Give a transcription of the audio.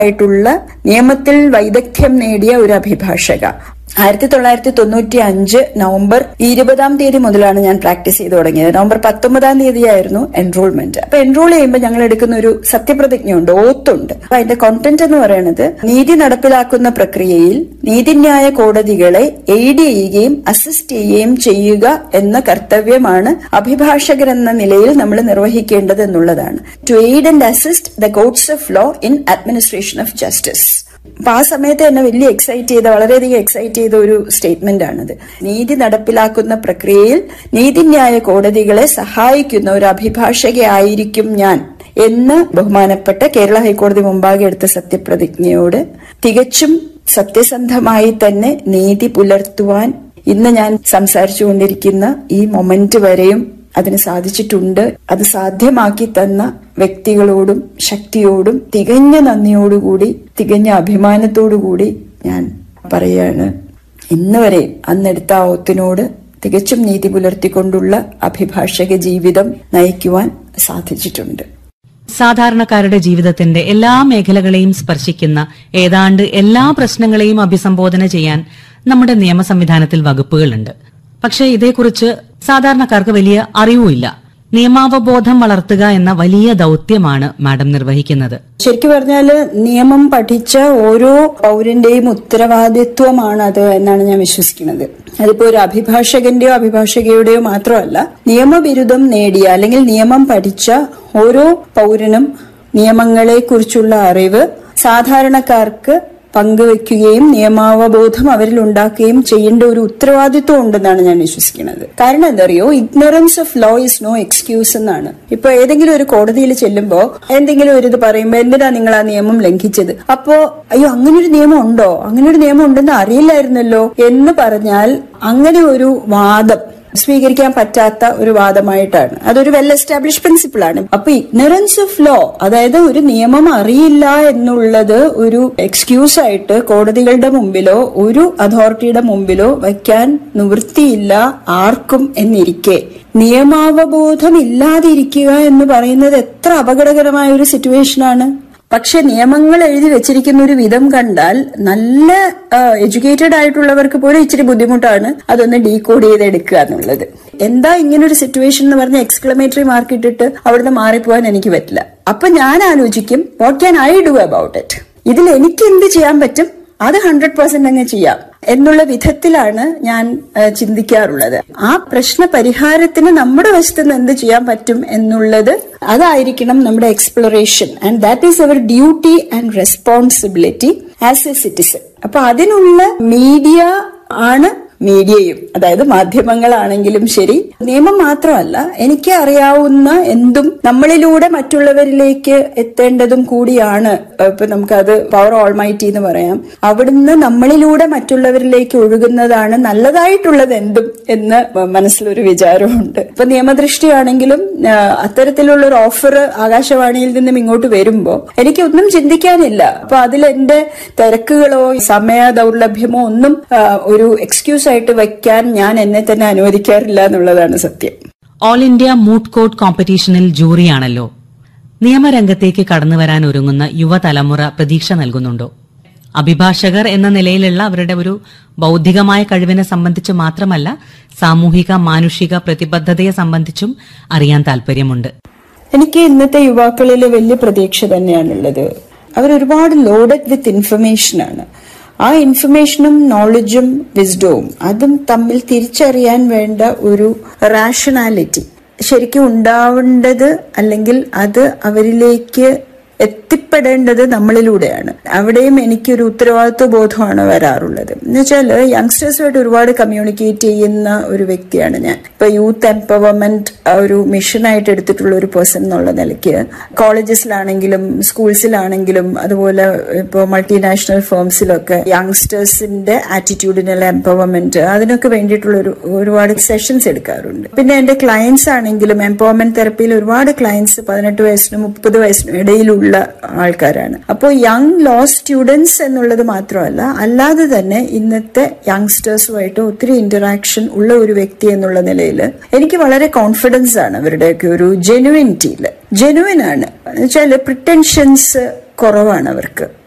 ആയിട്ടുള്ള നിയമത്തിൽ വൈദഗ്ധ്യം നേടിയ ഒരു അഭിഭാഷക ആയിരത്തി തൊള്ളായിരത്തി തൊണ്ണൂറ്റി അഞ്ച് നവംബർ ഇരുപതാം തീയതി മുതലാണ് ഞാൻ പ്രാക്ടീസ് ചെയ്ത് തുടങ്ങിയത് നവംബർ പത്തൊമ്പതാം തീയതിയായിരുന്നു എൻറോൾമെന്റ് അപ്പൊ എൻറോൾ ചെയ്യുമ്പോൾ ഞങ്ങൾ എടുക്കുന്ന ഒരു സത്യപ്രതിജ്ഞയുണ്ട് ഓത്തുണ്ട് അപ്പൊ അതിന്റെ കോണ്ടന്റ് എന്ന് പറയുന്നത് നീതി നടപ്പിലാക്കുന്ന പ്രക്രിയയിൽ നീതിന്യായ കോടതികളെ എയ്ഡ് ചെയ്യുകയും അസിസ്റ്റ് ചെയ്യുകയും ചെയ്യുക എന്ന കർത്തവ്യമാണ് അഭിഭാഷകർ എന്ന നിലയിൽ നമ്മൾ നിർവഹിക്കേണ്ടത് എന്നുള്ളതാണ് to aid and assist the courts of law in administration of justice അപ്പൊ ആ സമയത്ത് എന്നെ വലിയ എക്സൈറ്റ് ചെയ്ത വളരെയധികം എക്സൈറ്റ് ചെയ്ത ഒരു സ്റ്റേറ്റ്മെന്റ് ആണിത് നീതി നടപ്പിലാക്കുന്ന പ്രക്രിയയിൽ നീതിന്യായ കോടതികളെ സഹായിക്കുന്ന ഒരു അഭിഭാഷകയായിരിക്കും ഞാൻ എന്ന് ബഹുമാനപ്പെട്ട കേരള ഹൈക്കോടതി മുമ്പാകെ എടുത്ത സത്യപ്രതിജ്ഞയോട് തികച്ചും സത്യസന്ധമായി തന്നെ നീതി പുലർത്തുവാൻ ഇന്ന് ഞാൻ സംസാരിച്ചുകൊണ്ടിരിക്കുന്ന ഈ മൊമെന്റ് വരെയും അതിന് സാധിച്ചിട്ടുണ്ട് അത് സാധ്യമാക്കി തന്ന വ്യക്തികളോടും ശക്തിയോടും തികഞ്ഞ നന്ദിയോടുകൂടി തികഞ്ഞ അഭിമാനത്തോടുകൂടി ഞാൻ പറയാണ് ഇന്ന് വരെ അന്നെടുത്ത ആ ഒത്തിനോട് തികച്ചും നീതി പുലർത്തിക്കൊണ്ടുള്ള അഭിഭാഷക ജീവിതം നയിക്കുവാൻ സാധിച്ചിട്ടുണ്ട് സാധാരണക്കാരുടെ ജീവിതത്തിന്റെ എല്ലാ മേഖലകളെയും സ്പർശിക്കുന്ന ഏതാണ്ട് എല്ലാ പ്രശ്നങ്ങളെയും അഭിസംബോധന ചെയ്യാൻ നമ്മുടെ നിയമ സംവിധാനത്തിൽ വകുപ്പുകളുണ്ട് പക്ഷേ ഇതേക്കുറിച്ച് സാധാരണക്കാർക്ക് വലിയ അറിവുമില്ല നിയമാവബോധം വളർത്തുക എന്ന വലിയ ദൌത്യമാണ് മാഡം നിർവഹിക്കുന്നത് ശരിക്കും പറഞ്ഞാല് നിയമം പഠിച്ച ഓരോ പൗരന്റെയും ഉത്തരവാദിത്വമാണ് അത് എന്നാണ് ഞാൻ വിശ്വസിക്കുന്നത് അതിപ്പോ ഒരു അഭിഭാഷകന്റെയോ അഭിഭാഷകയുടെയോ മാത്രമല്ല നിയമബിരുദം നേടിയ അല്ലെങ്കിൽ നിയമം പഠിച്ച ഓരോ പൗരനും നിയമങ്ങളെ കുറിച്ചുള്ള അറിവ് സാധാരണക്കാർക്ക് പങ്കുവെക്കുകയും നിയമാവബോധം അവരിൽ ഉണ്ടാക്കുകയും ചെയ്യേണ്ട ഒരു ഉത്തരവാദിത്വം ഉണ്ടെന്നാണ് ഞാൻ വിശ്വസിക്കുന്നത് കാരണം എന്തറിയോ ignorance of law is no excuse എന്നാണ് ഇപ്പൊ ഏതെങ്കിലും ഒരു കോടതിയിൽ ചെല്ലുമ്പോ എന്തെങ്കിലും ഒരു ഇത് പറയുമ്പോ എന്തിനാ നിങ്ങൾ ആ നിയമം ലംഘിച്ചത് അപ്പോ അയ്യോ അങ്ങനെ ഒരു നിയമം ഉണ്ടോ അങ്ങനെ ഒരു നിയമം ഉണ്ടെന്ന് അറിയില്ലായിരുന്നല്ലോ എന്ന് പറഞ്ഞാൽ അങ്ങനെ ഒരു വാദം സ്വീകരിക്കാൻ പറ്റാത്ത ഒരു വാദമായിട്ടാണ് അതൊരു വെൽ എസ്റ്റാബ്ലിഷ് പ്രിൻസിപ്പിൾ ആണ് അപ്പൊ ഇഗ്നറൻസ് ഓഫ് ലോ അതായത് ഒരു നിയമം അറിയില്ല എന്നുള്ളത് ഒരു എക്സ്ക്യൂസ് ആയിട്ട് കോടതികളുടെ മുമ്പിലോ ഒരു അതോറിറ്റിയുടെ മുമ്പിലോ വയ്ക്കാൻ നിവൃത്തിയില്ല ആർക്കും എന്നിരിക്കെ നിയമാവബോധം ഇല്ലാതിരിക്കുക എന്ന് പറയുന്നത് എത്ര അപകടകരമായ ഒരു സിറ്റുവേഷനാണ് പക്ഷെ നിയമങ്ങൾ എഴുതി വെച്ചിരിക്കുന്ന ഒരു വിധം കണ്ടാൽ നല്ല എഡ്യൂക്കേറ്റഡ് ആയിട്ടുള്ളവർക്ക് പോലും ഇച്ചിരി ബുദ്ധിമുട്ടാണ് അതൊന്ന് ഡീകോഡ് ചെയ്തെടുക്കുക എന്നുള്ളത് എന്താ ഇങ്ങനെ ഒരു സിറ്റുവേഷൻ എന്ന് പറഞ്ഞ എക്സ്ക്ലമേറ്ററി മാർക്ക് ഇട്ടിട്ട് അവിടുന്ന് മാറിപ്പോവാൻ എനിക്ക് പറ്റില്ല അപ്പൊ ഞാൻ ആലോചിക്കും what can I do about it ഇതിൽ എനിക്ക് എന്ത് ചെയ്യാൻ പറ്റും അത് ഹൺഡ്രഡ് പെർസെന്റ് അങ്ങ് ചെയ്യാം എന്നുള്ള വിധത്തിലാണ് ഞാൻ ചിന്തിക്കാറുള്ളത് ആ പ്രശ്ന പരിഹാരത്തിന് നമ്മുടെ വശത്ത് നിന്ന് എന്ത് ചെയ്യാൻ പറ്റും എന്നുള്ളത് അതായിരിക്കണം നമ്മുടെ exploration and that is our duty and responsibility as a citizen അപ്പൊ അതിനുള്ള മീഡിയ ആണ് മീഡിയയും അതായത് മാധ്യമങ്ങളാണെങ്കിലും ശരി നിയമം മാത്രമല്ല എനിക്ക് അറിയാവുന്ന എന്തും നമ്മളിലൂടെ മറ്റുള്ളവരിലേക്ക് എത്തേണ്ടതും കൂടിയാണ് ഇപ്പൊ നമുക്കത് പവർ ഓൾമൈറ്റി എന്ന് പറയാം അവിടുന്ന് നമ്മളിലൂടെ മറ്റുള്ളവരിലേക്ക് ഒഴുകുന്നതാണ് നല്ലതായിട്ടുള്ളത് എന്തും എന്ന് മനസ്സിലൊരു വിചാരമുണ്ട് ഇപ്പൊ നിയമദൃഷ്ടിയാണെങ്കിലും അത്തരത്തിലുള്ള ഒരു ഓഫർ ആകാശവാണിയിൽ നിന്നും ഇങ്ങോട്ട് വരുമ്പോ എനിക്കൊന്നും ചിന്തിക്കാനില്ല അപ്പൊ അതിൽ എന്റെ തിരക്കുകളോ സമയ ദൗർലഭ്യമോ ഒന്നും ഒരു എക്സ്ക്യൂസ് ആയിട്ട് വയ്ക്കാൻ ഞാൻ എന്നെ തന്നെ അനുവദിക്കാറില്ല എന്നുള്ളതാണ് സത്യം ഓൾ ഇന്ത്യ മൂട്ട് കോർട്ട് കോമ്പറ്റീഷനിൽ ജൂറിയാണല്ലോ നിയമരംഗത്തേക്ക് കടന്നു വരാൻ ഒരുങ്ങുന്ന യുവതലമുറ പ്രതീക്ഷ നൽകുന്നുണ്ടോ അഭിഭാഷകർ എന്ന നിലയിലുള്ള അവരുടെ ഒരു ബൌദ്ധികമായ കഴിവിനെ സംബന്ധിച്ച് മാത്രമല്ല സാമൂഹിക മാനുഷിക പ്രതിബദ്ധതയെ സംബന്ധിച്ചും അറിയാൻ താല്പര്യമുണ്ട് എനിക്ക് ഇന്നത്തെ യുവാക്കളിൽ വലിയ പ്രതീക്ഷ തന്നെയാണുള്ളത് അവർ ഒരുപാട് ലോഡഡ് വിത്ത് ഇൻഫർമേഷൻ ആണ് ആ ഇൻഫർമേഷനും നോളജും വിസ്ഡവും അതും തമ്മിൽ തിരിച്ചറിയാൻ വേണ്ട ഒരു റാഷണാലിറ്റി ശരിക്കും ഉണ്ടാവേണ്ടത് അല്ലെങ്കിൽ അത് അവരിലേക്ക് എത്തിപ്പെടേണ്ടത് നമ്മളിലൂടെയാണ് അവിടെയും എനിക്കൊരു ഉത്തരവാദിത്വ ബോധമാണ് വരാറുള്ളത് എന്നുവെച്ചാൽ യങ്സ്റ്റേഴ്സുമായിട്ട് ഒരുപാട് കമ്മ്യൂണിക്കേറ്റ് ചെയ്യുന്ന ഒരു വ്യക്തിയാണ് ഞാൻ ഇപ്പൊ യൂത്ത് എംപവർമെന്റ് ഒരു മിഷനായിട്ട് എടുത്തിട്ടുള്ള ഒരു പേഴ്സൺ എന്നുള്ള നിലയ്ക്ക് കോളേജസിലാണെങ്കിലും സ്കൂൾസിലാണെങ്കിലും അതുപോലെ ഇപ്പോൾ മൾട്ടിനാഷണൽ ഫേംസിലൊക്കെ യങ്സ്റ്റേഴ്സിന്റെ ആറ്റിറ്റ്യൂഡിനുള്ള എംപവർമെന്റ് അതിനൊക്കെ വേണ്ടിയിട്ടുള്ള ഒരു ഒരുപാട് സെഷൻസ് എടുക്കാറുണ്ട് പിന്നെ എന്റെ ക്ലയൻസ് ആണെങ്കിലും എംപവർമെന്റ് തെറപ്പിയിൽ ഒരുപാട് ക്ലയൻസ് പതിനെട്ട് വയസ്സിനും മുപ്പത് വയസ്സിനും ഇടയിലുള്ള ആൾക്കാരാണ് അപ്പോൾ യങ് ലോ സ്റ്റുഡൻസ് എന്നുള്ളത് മാത്രമല്ല അല്ലാതെ തന്നെ ഇന്നത്തെ യങ്സ്റ്റേഴ്സുമായിട്ട് ഒത്തിരി ഇന്ററാക്ഷൻ ഉള്ള ഒരു വ്യക്തി എന്നുള്ള നിലയിൽ എനിക്ക് വളരെ കോൺഫിഡൻസ് ആണ് അവരുടെയൊക്കെ ഒരു ജെനുവിനിറ്റിയിൽ ജെനുവിൻ ആണ് എന്നുവെച്ചാൽ പ്രിട്ടൻഷൻസ് കുറവാണ് അവർക്ക്